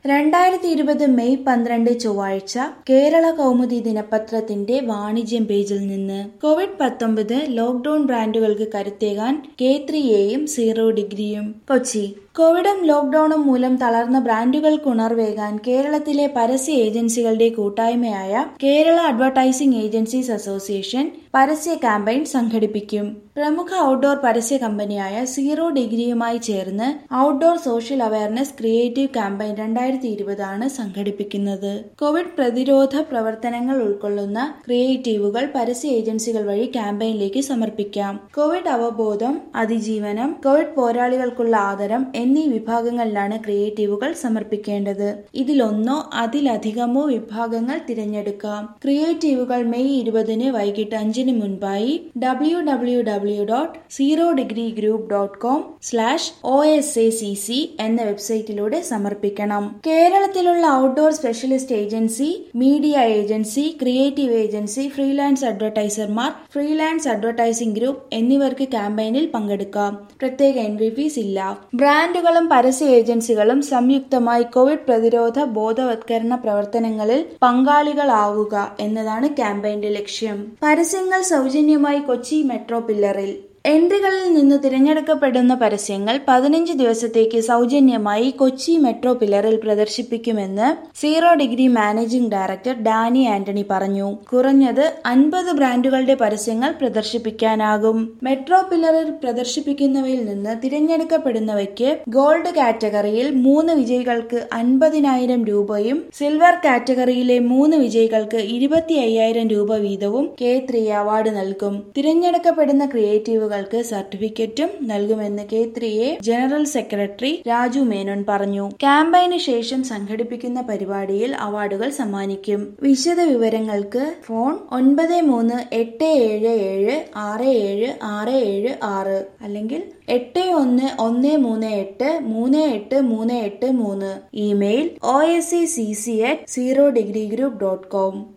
രണ്ടായിരത്തി ഇരുപത് മെയ് പന്ത്രണ്ട് ചൊവ്വാഴ്ച കേരള കൗമുദി ദിനപത്രത്തിന്റെ വാണിജ്യം പേജിൽ നിന്ന് കോവിഡ് പത്തൊമ്പത് ലോക്ഡൌൺ ബ്രാൻഡുകൾക്ക് കരുത്തേകാൻ കെ ത്രീ എയും സീറോ ഡിഗ്രിയും കൊച്ചി കോവിഡും ലോക്ഡൌണും മൂലം തളർന്ന ബ്രാൻഡുകൾക്ക് ഉണർവേകാൻ കേരളത്തിലെ പരസ്യ ഏജൻസികളുടെ കൂട്ടായ്മയായ കേരള അഡ്വർടൈസിംഗ് ഏജൻസീസ് അസോസിയേഷൻ പരസ്യ ക്യാമ്പയിൻ സംഘടിപ്പിക്കും പ്രമുഖ ഔട്ട്ഡോർ പരസ്യ കമ്പനിയായ സീറോ ഡിഗ്രിയുമായി ചേർന്ന് outdoor social awareness creative campaign രണ്ടായിരത്തി ഇരുപതാണ് സംഘടിപ്പിക്കുന്നത് കോവിഡ് പ്രതിരോധ പ്രവർത്തനങ്ങൾ ഉൾക്കൊള്ളുന്ന ക്രിയേറ്റീവുകൾ പരസ്യ ഏജൻസികൾ വഴി ക്യാമ്പയിനിലേക്ക് സമർപ്പിക്കാം കോവിഡ് അവബോധം അതിജീവനം കോവിഡ് പോരാളികൾക്കുള്ള ആദരം എന്നീ വിഭാഗങ്ങളിലാണ് ക്രിയേറ്റീവുകൾ സമർപ്പിക്കേണ്ടത് ഇതിലൊന്നോ അതിലധികമോ വിഭാഗങ്ങൾ തിരഞ്ഞെടുക്കാം ക്രിയേറ്റീവുകൾ മെയ് ഇരുപതിന് വൈകിട്ട് അഞ്ചിന് മുൻപായി W W W dot zero degree group dot com slash O S A C C എന്ന വെബ്സൈറ്റിലൂടെ സമർപ്പിക്കണം കേരളത്തിലുള്ള outdoor specialist agency media agency creative agency freelance അഡ്വർടൈസർമാർ ഫ്രീലാൻസ് അഡ്വർടൈസിംഗ് ഗ്രൂപ്പ് എന്നിവർക്ക് ക്യാമ്പയിനിൽ പങ്കെടുക്കാം പ്രത്യേക എൻട്രി ഫീസ് ഇല്ല ബ്രാൻഡുകളും പരസ്യ ഏജൻസികളും സംയുക്തമായി കോവിഡ് പ്രതിരോധ ബോധവത്കരണ പ്രവർത്തനങ്ങളിൽ പങ്കാളികളാവുക എന്നതാണ് ക്യാമ്പയിന്റെ ലക്ഷ്യം പരസ്യങ്ങൾ സൗജന്യമായി കൊച്ചി മെട്രോ പില്ലറിൽ എൻട്രികളിൽ നിന്ന് തിരഞ്ഞെടുക്കപ്പെടുന്ന പരസ്യങ്ങൾ പതിനഞ്ച് ദിവസത്തേക്ക് സൗജന്യമായി കൊച്ചി മെട്രോ പില്ലറിൽ പ്രദർശിപ്പിക്കുമെന്ന് zero degree managing director Danny Antony പറഞ്ഞു കുറഞ്ഞത് അൻപത് ബ്രാൻഡുകളുടെ പരസ്യങ്ങൾ പ്രദർശിപ്പിക്കാനാകും മെട്രോ പില്ലറിൽ പ്രദർശിപ്പിക്കുന്നവയിൽ നിന്ന് തിരഞ്ഞെടുക്കപ്പെടുന്നവയ്ക്ക് ഗോൾഡ് കാറ്റഗറിയിൽ മൂന്ന് വിജയികൾക്ക് അൻപതിനായിരം രൂപയും സിൽവർ കാറ്റഗറിയിലെ മൂന്ന് വിജയികൾക്ക് ഇരുപത്തി അയ്യായിരം രൂപ വീതവും കെ ത്രീ അവാർഡ് നൽകും തിരഞ്ഞെടുക്കപ്പെടുന്ന ക്രിയേറ്റീവ് ൾക്ക് സർട്ടിഫിക്കറ്റും നൽകുമെന്ന് K three A general secretary Raju Menon പറഞ്ഞു ക്യാമ്പയിന് ശേഷം സംഘടിപ്പിക്കുന്ന പരിപാടിയിൽ അവാർഡുകൾ സമ്മാനിക്കും വിശദ വിവരങ്ങൾക്ക് ഫോൺ ഒൻപത് മൂന്ന് എട്ട് ഏഴ് ഏഴ് ആറ് ഏഴ് ആറ് ഏഴ് ആറ് അല്ലെങ്കിൽ എട്ട് ഒന്ന് ഒന്ന് മൂന്ന് എട്ട് മൂന്ന് എട്ട് മൂന്ന് എട്ട് മൂന്ന് email O S C C C at zero degree group dot com